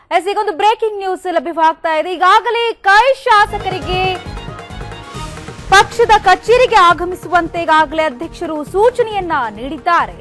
S ಈಗೊಂದು breaking news ಲಭ್ಯವಾಗ್ತಾ ಇದೆ ಈಗಾಗಲೇ ಕೈ ಶಾಸಕರಿಗೆ ಪಕ್ಷದ ಕಚೇರಿಗೆ ಆಗಮಿಸುವಂತೆ ಈಗಾಗಲೇ ಅಧ್ಯಕ್ಷರು ಸೂಚನೆಯನ್ನ ನೀಡಿದ್ದಾರೆ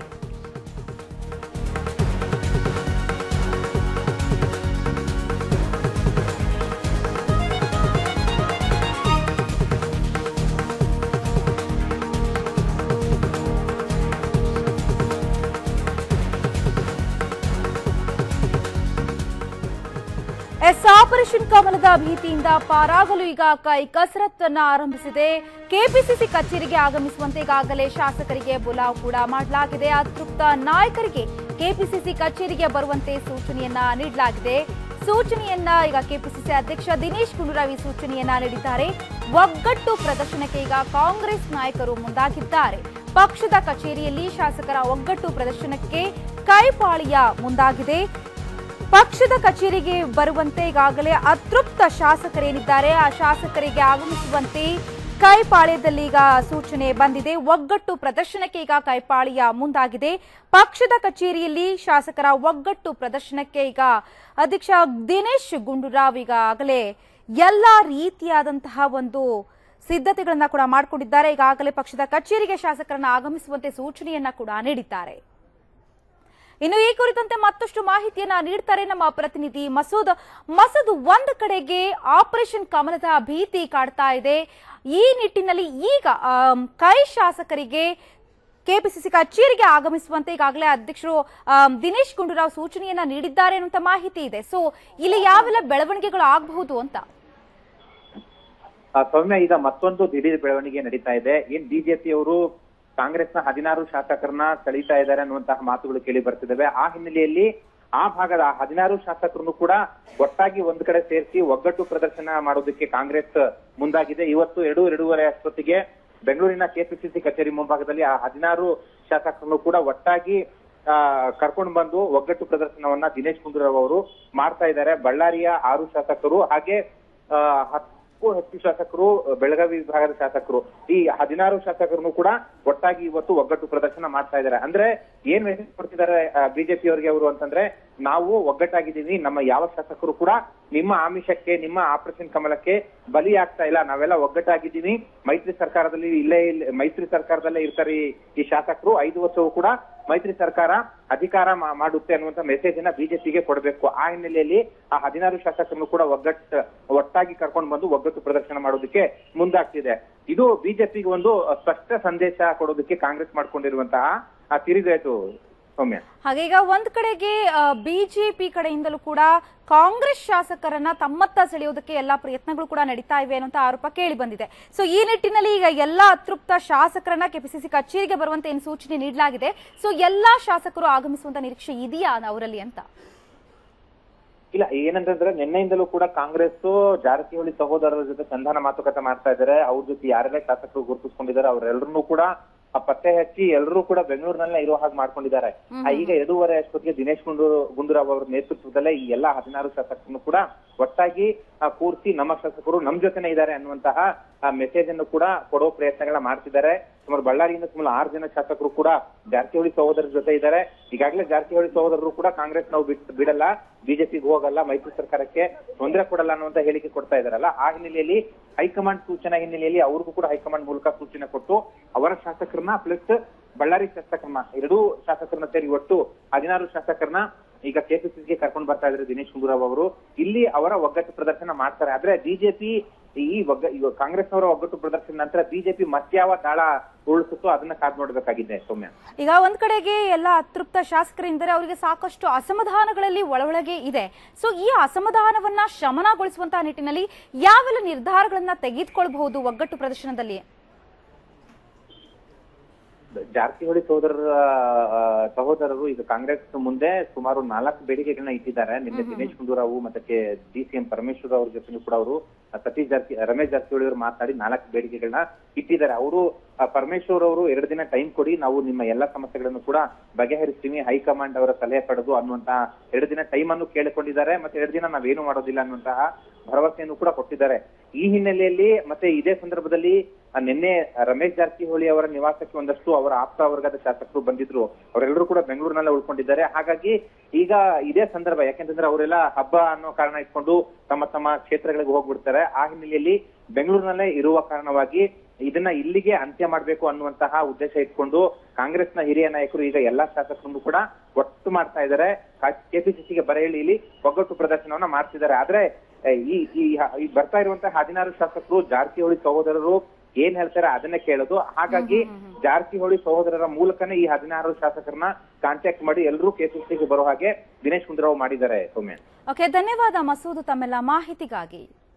ಎಸ್ ಆಪರೇಷನ್ ಕಮಲದ ಭೀತಿಯಿಂದ ಪಾರಾಗಲು ಈಗ ಕೈ ಕಸರತ್ತನ್ನ ಆರಂಭಿಸಿದೆ ಕೆಪಿಸಿಸಿ ಕಚೇರಿಗೆ ಆಗಮಿಸುವಂತೆ ಈಗಾಗಲೇ ಶಾಸಕರಿಗೆ ಬುಲಾವ್ ಕೂಡ ಮಾಡಲಾಗಿದೆ ಅತೃಪ್ತ ನಾಯಕರಿಗೆ ಕೆಪಿಸಿಸಿ ಕಚೇರಿಗೆ ಬರುವಂತೆ ಸೂಚನೆಯನ್ನ ನೀಡಲಾಗಿದೆ ಸೂಚನೆಯನ್ನ ಈಗ ಕೆಪಿಸಿಸಿ ಅಧ್ಯಕ್ಷ ದಿನೇಶ್ ಗುಂಡೂರಾವ್ ಈ ಸೂಚನೆಯನ್ನ ನೀಡಿದ್ದಾರೆ ಒಗ್ಗಟ್ಟು ಪ್ರದರ್ಶನಕ್ಕೆ ಈಗ ಕಾಂಗ್ರೆಸ್ ನಾಯಕರು ಮುಂದಾಗಿದ್ದಾರೆ ಪಕ್ಷದ ಕಚೇರಿಯಲ್ಲಿ ಶಾಸಕರ ಒಗ್ಗಟ್ಟು ಪ್ರದರ್ಶನಕ್ಕೆ ಕೈಪಾಳಿಯ ಮುಂದಾಗಿದೆ ಪಕ್ಷದ ಕಚೇರಿಗೆ ಬರುವಂತೆ ಈಗಾಗಲೇ ಅತೃಪ್ತ ಶಾಸಕರೇನಿದ್ದಾರೆ ಆ ಶಾಸಕರಿಗೆ ಆಗಮಿಸುವಂತೆ ಕೈಪಾಳ್ಯದಲ್ಲಿ ಈಗ ಸೂಚನೆ ಬಂದಿದೆ ಒಗ್ಗಟ್ಟು ಪ್ರದರ್ಶನಕ್ಕೆ ಈಗ ಕೈಪಾಳಿಯ ಮುಂದಾಗಿದೆ ಪಕ್ಷದ ಕಚೇರಿಯಲ್ಲಿ ಶಾಸಕರ ಒಗ್ಗಟ್ಟು ಪ್ರದರ್ಶನಕ್ಕೆ ಈಗ ಅಧ್ಯಕ್ಷ ದಿನೇಶ್ ಗುಂಡೂರಾವ್ ಈಗಾಗಲೇ ಎಲ್ಲ ರೀತಿಯಾದಂತಹ ಒಂದು ಸಿದ್ಧತೆಗಳನ್ನ ಕೂಡ ಮಾಡಿಕೊಂಡಿದ್ದಾರೆ ಈಗಾಗಲೇ ಪಕ್ಷದ ಕಚೇರಿಗೆ ಶಾಸಕರನ್ನ ಆಗಮಿಸುವಂತೆ ಸೂಚನೆಯನ್ನ ಕೂಡ ನೀಡಿದ್ದಾರೆ ಇನ್ನು ಈ ಕುರಿತಂತೆ ಮತ್ತಷ್ಟು ಮಾಹಿತಿಯನ್ನ ನೀಡ್ತಾರೆ ನಮ್ಮ ಪ್ರತಿನಿಧಿ ಮಸೂದ್ ಮಸೂದ್ ಒಂದು ಕಡೆಗೆ ಆಪರೇಷನ್ ಕಮಲದ ಭೀತಿ ಕಾಡ್ತಾ ಇದೆ ಈ ನಿಟ್ಟಿನಲ್ಲಿ ಈಗ ಆಮ್, ಕೈ ಶಾಸಕರಿಗೆ ಕೆಪಿಸಿಸಿ ಕಚೇರಿಗೆ ಆಗಮಿಸುವಂತೆ ಈಗಾಗಲೇ ಅಧ್ಯಕ್ಷರು ಆಮ್, ದಿನೇಶ್ ಗುಂಡೂರಾವ್ ಸೂಚನೆಯನ್ನ ನೀಡಿದ್ದಾರೆ ಅನ್ನುವಂತ ಮಾಹಿತಿ ಇದೆ ಸೊ ಇಲ್ಲಿ ಯಾವೆಲ್ಲ ಬೆಳವಣಿಗೆಗಳು ಆಗಬಹುದು ಅಂತ ಆ, ಸೌಮ್ಯ ಈಗ ಮತ್ತೊಂದು ದಿಢೀರ್ ಬೆಳವಣಿಗೆ ನಡೀತಾ ಇದೆ ಏನ್ ಬಿಜೆಪಿ ಅವರು ಕಾಂಗ್ರೆಸ್ನ ಹದಿನಾರು ಶಾಸಕರನ್ನ ಸೆಳೀತಾ ಇದ್ದಾರೆ ಅನ್ನುವಂತಹ ಮಾತುಗಳು ಕೇಳಿ ಬರ್ತಿದ್ದಾವೆ ಆ ಹಿನ್ನೆಲೆಯಲ್ಲಿ ಆ ಭಾಗದ ಆ ಹದಿನಾರು ಶಾಸಕರನ್ನು ಕೂಡ ಒಟ್ಟಾಗಿ ಒಂದ್ ಕಡೆ ಸೇರಿಸಿ ಒಗ್ಗಟ್ಟು ಪ್ರದರ್ಶನ ಮಾಡೋದಕ್ಕೆ ಕಾಂಗ್ರೆಸ್ ಮುಂದಾಗಿದೆ ಇವತ್ತು ಎರಡು ಎರಡೂವರೆ ಅಷ್ಟೊತ್ತಿಗೆ ಬೆಂಗಳೂರಿನ ಕೆಪಿಸಿಸಿ ಕಚೇರಿ ಮುಂಭಾಗದಲ್ಲಿ ಆ ಹದಿನಾರು ಶಾಸಕರನ್ನು ಕೂಡ ಒಟ್ಟಾಗಿ ಆ, ಕರ್ಕೊಂಡು ಬಂದು ಒಗ್ಗಟ್ಟು ಪ್ರದರ್ಶನವನ್ನ ದಿನೇಶ್ ಗುಂಡೂರಾವ್ ಅವರು ಮಾಡ್ತಾ ಇದ್ದಾರೆ ಬಳ್ಳಾರಿಯ ಆರು ಶಾಸಕರು ಹಾಗೆ ಆ, ಹತ್ತು ಹೆಚ್ಚು ಶಾಸಕರು ಬೆಳಗಾವಿ ವಿಭಾಗದ ಶಾಸಕರು ಈ ಹದಿನಾರು ಶಾಸಕರನ್ನು ಕೂಡ ಒಟ್ಟಾಗಿ ಇವತ್ತು ಒಗ್ಗಟ್ಟು ಪ್ರದರ್ಶನ ಮಾಡ್ತಾ ಇದ್ದಾರೆ ಅಂದ್ರೆ ಏನ್ ಮೆಸೇಜ್ ಕೊಡ್ತಿದ್ದಾರೆ ಬಿಜೆಪಿ ಅವರಿಗೆ ಅವರು ಅಂತಂದ್ರೆ ನಾವು ಒಗ್ಗಟ್ಟಾಗಿದ್ದೀವಿ ನಮ್ಮ ಯಾವ ಶಾಸಕರು ಕೂಡ ನಿಮ್ಮ ಆಮಿಷಕ್ಕೆ ನಿಮ್ಮ ಆಪರೇಷನ್ ಕಮಲಕ್ಕೆ ಬಲಿ ಆಗ್ತಾ ಇಲ್ಲ ನಾವೆಲ್ಲ ಒಗ್ಗಟ್ಟಾಗಿದ್ದೀವಿ ಮೈತ್ರಿ ಸರ್ಕಾರದಲ್ಲಿ ಇಲ್ಲೇ ಇಲ್ಲ ಮೈತ್ರಿ ಸರ್ಕಾರದಲ್ಲೇ ಇರ್ತಾರೆ ಈ- ಈ ಶಾಸಕರು ಐದು ವರ್ಷವೂ ಕೂಡ ಮೈತ್ರಿ ಸರ್ಕಾರ ಅಧಿಕಾರ ಮಾ- ಮಾಡುತ್ತೆ ಅನ್ನುವಂತ ಮೆಸೇಜ್ ಅನ್ನ ಬಿಜೆಪಿಗೆ ಕೊಡಬೇಕು ಆ ಹಿನ್ನೆಲೆಯಲ್ಲಿ ಆ ಹದಿನಾರು ಶಾಸಕರನ್ನು ಕೂಡ ಒಗ್ಗಟ್ಟು ಒಟ್ಟಾಗಿ ಕರ್ಕೊಂಡು ಬಂದು ಒಗ್ಗಟ್ಟು ಪ್ರದರ್ಶನ ಮಾಡೋದಕ್ಕೆ ಮುಂದಾಗ್ತಿದೆ ಇದು ಬಿಜೆಪಿಗೆ ಒಂದು ಸ್ಪಷ್ಟ ಸಂದೇಶ ಕೊಡೋದಕ್ಕೆ ಕಾಂಗ್ರೆಸ್ ಮಾಡ್ಕೊಂಡಿರುವಂತಹ ಆ ತಿರುಗಾಯ್ತು ಸೌಮ್ಯ ಹಾಗೆ ಈಗ ಒಂದ್ ಕಡೆಗೆ ಬಿಜೆಪಿ ಕಡೆಯಿಂದಲೂ ಕೂಡ ಕಾಂಗ್ರೆಸ್ ಶಾಸಕರನ್ನ ತಮ್ಮತ್ತ ಸೆಳೆಯೋದಕ್ಕೆ ಎಲ್ಲಾ ಪ್ರಯತ್ನಗಳು ಕೂಡ ನಡೀತಾ ಇವೆ ಅನ್ನುವಂತ ಆರೋಪ ಕೇಳಿ ಬಂದಿದೆ ಸೊ ಈ ನಿಟ್ಟಿನಲ್ಲಿ ಈಗ ಎಲ್ಲಾ ಅತೃಪ್ತ ಶಾಸಕರನ್ನ ಕೆಪಿಸಿಸಿ ಕಚೇರಿಗೆ ಬರುವಂತೆ ಏನು ಸೂಚನೆ ನೀಡಲಾಗಿದೆ ಸೊ ಎಲ್ಲಾ ಶಾಸಕರು ಆಗಮಿಸುವಂತ ನಿರೀಕ್ಷೆ ಇದೆಯಾ ಅವರಲ್ಲಿ ಅಂತ ಇಲ್ಲ ಏನಂತಂದ್ರೆ ನಿನ್ನೆಯಿಂದಲೂ ಕೂಡ ಕಾಂಗ್ರೆಸ್ ಜಾರಕಿಹೊಳಿ ಸಹೋದರರ ಜೊತೆ ಸಂಧಾನ ಮಾತುಕತೆ ಮಾಡ್ತಾ ಇದ್ದಾರೆ ಅವ್ರ ಜೊತೆ ಯಾರೆಲ್ಲ ಶಾಸಕರು ಗುರುತಿಸ್ಕೊಂಡಿದ್ದಾರೆ ಅವರೆಲ್ಲರನ್ನೂ ಕೂಡ ಆ ಪತ್ತೆ ಹಚ್ಚಿ ಎಲ್ಲರೂ ಕೂಡ ಬೆಂಗಳೂರಿನಲ್ಲೇ ಇರೋ ಹಾಗೆ ಮಾಡ್ಕೊಂಡಿದ್ದಾರೆ ಆ, ಈಗ ಎರಡೂವರೆ ಅಷ್ಟೊತ್ತಿಗೆ ದಿನೇಶ್ ಗುಂಡೂರು ಗುಂಡೂರಾವ್ ಅವರ ನೇತೃತ್ವದಲ್ಲೇ ಈ ಎಲ್ಲಾ ಹದಿನಾರು ಶಾಸಕರನ್ನು ಕೂಡ ಒಟ್ಟಾಗಿ ಆ, ಕೂರ್ಸಿ ನಮ್ಮ ಶಾಸಕರು ನಮ್ ಜೊತೆನೆ ಇದ್ದಾರೆ ಅನ್ನುವಂತಹ ಮೆಸೇಜ್ ಅನ್ನು ಕೂಡ ಕೊಡೋ ಪ್ರಯತ್ನಗಳನ್ನ ಮಾಡ್ತಿದ್ದಾರೆ ಸುಮಾರು ಬಳ್ಳಾರಿಯಿಂದ ಸುಮಾರು ಆರು ಜನ ಶಾಸಕರು ಕೂಡ ಜಾರಕಿಹೊಳಿ ಸಹೋದರರ ಜೊತೆ ಇದ್ದಾರೆ ಈಗಾಗಲೇ ಜಾರಕಿಹೊಳಿ ಸಹೋದರರು ಕೂಡ ಕಾಂಗ್ರೆಸ್ ನಾವು ಬಿಟ್ ಬಿಡಲ್ಲ ಬಿಜೆಪಿಗೆ ಹೋಗಲ್ಲ ಮೈತ್ರಿ ಸರ್ಕಾರಕ್ಕೆ ತೊಂದರೆ ಕೊಡಲ್ಲ ಅನ್ನುವಂತ ಹೇಳಿಕೆ ಕೊಡ್ತಾ ಇದಾರಲ್ಲ ಆ ಹಿನ್ನೆಲೆಯಲ್ಲಿ ಹೈಕಮಾಂಡ್ ಸೂಚನಾ ಹಿನ್ನೆಲೆಯಲ್ಲಿ ಅವ್ರಿಗೂ ಕೂಡ ಹೈಕಮಾಂಡ್ ಮೂಲಕ ಸೂಚನೆ ಕೊಟ್ಟು ಅವರ ಶಾಸಕರನ್ನ ಪ್ಲಸ್ ಬಳ್ಳಾರಿ ಶಾಸಕರನ್ನ ಎರಡೂ ಶಾಸಕರನ್ನ ಸೇರಿ ಒಟ್ಟು ಹದಿನಾರು ಶಾಸಕರನ್ನ ಈಗ ಕೆಪಿಸಿಸಿಗೆ ಕರ್ಕೊಂಡು ಬರ್ತಾ ಇದ್ದಾರೆ ದಿನೇಶ್ ಗುಂಡೂರಾವ್ ಅವರು ಇಲ್ಲಿ ಅವರ ಒಗ್ಗಟ್ಟು ಪ್ರದರ್ಶನ ಮಾಡ್ತಾರೆ ಆದ್ರೆ ಬಿಜೆಪಿ ಈ ಒಗ್ಗ ಈಗ ಕಾಂಗ್ರೆಸ್ನವರ ಒಗ್ಗಟ್ಟು ಪ್ರದರ್ಶನ ನಂತರ ಬಿಜೆಪಿ ಮತ್ಯಾವ ದಾಳ ಉರುಳಿಸುತ್ತೋ ಅದನ್ನ ಕಾದ್ ನೋಡ್ಬೇಕಾಗಿದೆ ಸೌಮ್ಯ ಈಗ ಒಂದ್ ಕಡೆಗೆ ಎಲ್ಲ ಅತೃಪ್ತ ಶಾಸಕರಿದ್ದಾರೆ ಅವರಿಗೆ ಸಾಕಷ್ಟು ಅಸಮಾಧಾನಗಳಲ್ಲಿ ಒಳಗೊಳಗೆ ಇದೆ ಸೊ ಈ ಅಸಮಾಧಾನವನ್ನ ಶಮನಗೊಳಿಸುವಂತಹ ನಿಟ್ಟಿನಲ್ಲಿ ಯಾವೆಲ್ಲ ನಿರ್ಧಾರಗಳನ್ನ ತೆಗೆದುಕೊಳ್ಬಹುದು ಒಗ್ಗಟ್ಟು ಪ್ರದರ್ಶನದಲ್ಲಿ ಜಾರಕಿಹೊಳಿ ಸಹೋದರರ ಆ, ಸಹೋದರರು ಈಗ ಕಾಂಗ್ರೆಸ್ ಮುಂದೆ ಸುಮಾರು ನಾಲ್ಕು ಬೇಡಿಕೆಗಳನ್ನ ಇಟ್ಟಿದ್ದಾರೆ ನಿನ್ನೆ ದಿನೇಶ್ ಗುಂಡೂರಾವ್ ಮತ್ತೆ ಡಿ ಸಿ ಎಂ ಪರಮೇಶ್ವರ್ ಅವ್ರ ಜೊತೆ ಕೂಡ ಅವರು ಸತೀಶ್ ಜಾರಕಿ ರಮೇಶ್ ಜಾರಕಿಹೊಳಿ ಅವರು ಮಾತನಾಡಿ ನಾಲ್ಕು ಬೇಡಿಕೆಗಳನ್ನ ಇಟ್ಟಿದ್ದಾರೆ ಅವರು ಪರಮೇಶ್ವರ್ ಅವರು ಎರಡು ದಿನ ಟೈಮ್ ಕೊಡಿ ನಾವು ನಿಮ್ಮ ಎಲ್ಲಾ ಸಮಸ್ಯೆಗಳನ್ನು ಕೂಡ ಬಗೆಹರಿಸ್ತೀವಿ ಹೈಕಮಾಂಡ್ ಅವರ ಸಲಹೆ ಪಡೆದು ಅನ್ನುವಂತಹ ಎರಡು ದಿನ ಟೈಮ್ ಅನ್ನು ಕೇಳಿಕೊಂಡಿದ್ದಾರೆ ಮತ್ತೆ ಎರಡು ದಿನ ನಾವೇನು ಮಾಡೋದಿಲ್ಲ ಅನ್ನುವಂತಹ ಭರವಸೆಯನ್ನು ಕೂಡ ಕೊಟ್ಟಿದ್ದಾರೆ ಈ ಹಿನ್ನೆಲೆಯಲ್ಲಿ ಮತ್ತೆ ಇದೇ ಸಂದರ್ಭದಲ್ಲಿ ಆ, ನಿನ್ನೆ ರಮೇಶ್ ಜಾರಕಿಹೊಳಿ ಅವರ ನಿವಾಸಕ್ಕೆ ಒಂದಷ್ಟು ಅವರ ಆಪ್ತ ವರ್ಗದ ಶಾಸಕರು ಬಂದಿದ್ರು ಅವರೆಲ್ಲರೂ ಕೂಡ ಬೆಂಗಳೂರಿನಲ್ಲೇ ಉಳ್ಕೊಂಡಿದ್ದಾರೆ ಹಾಗಾಗಿ ಈಗ ಇದೇ ಸಂದರ್ಭ ಯಾಕೆಂತಂದ್ರೆ ಅವರೆಲ್ಲ ಹಬ್ಬ ಅನ್ನೋ ಕಾರಣ ಇಟ್ಕೊಂಡು ತಮ್ಮ ತಮ್ಮ ಕ್ಷೇತ್ರಗಳಿಗೆ ಹೋಗ್ಬಿಡ್ತಾರೆ ಆ ಹಿನ್ನೆಲೆಯಲ್ಲಿ ಬೆಂಗಳೂರಿನಲ್ಲೇ ಇರುವ ಕಾರಣವಾಗಿ ಇದನ್ನ ಇಲ್ಲಿಗೆ ಅಂತ್ಯ ಮಾಡ್ಬೇಕು ಅನ್ನುವಂತಹ ಉದ್ದೇಶ ಇಟ್ಕೊಂಡು ಕಾಂಗ್ರೆಸ್ನ ಹಿರಿಯ ನಾಯಕರು ಈಗ ಎಲ್ಲಾ ಶಾಸಕರನ್ನು ಕೂಡ ಒಟ್ಟು ಮಾಡ್ತಾ ಇದ್ದಾರೆ ಕೆಪಿಸಿಸಿಗೆ ಬರೆಯಲಿ ಇಲ್ಲಿ ಒಗ್ಗಟ್ಟು ಪ್ರದರ್ಶನವನ್ನ ಮಾಡ್ತಿದ್ದಾರೆ ಆದ್ರೆ ಆ, ಈ ಈ ಈ ಬರ್ತಾ ಇರುವಂತಹ ಹದಿನಾರು ಶಾಸಕರು ಜಾರಕಿಹೊಳಿ ಸಹೋದರರು ಏನ್ ಹೇಳ್ತಾರೆ ಅದನ್ನೇ ಕೇಳೋದು ಹಾಗಾಗಿ ಜಾರಕಿಹೊಳಿ ಸಹೋದರರ ಮೂಲಕನೇ ಈ ಹದಿನಾರು ಶಾಸಕರನ್ನ ಕಾಂಟ್ಯಾಕ್ಟ್ ಮಾಡಿ ಎಲ್ಲರೂ ಕೆಪಿಸಿಸಿಗೆ ಬರೋ ಹಾಗೆ ದಿನೇಶ್ ಗುಂಡೂರಾವ್ ಮಾಡಿದ್ದಾರೆ ಸೌಮ್ಯ ಓಕೆ ಧನ್ಯವಾದ ಮಸೂದ್ ತಮ್ಮೆಲ್ಲ ಮಾಹಿತಿಗಾಗಿ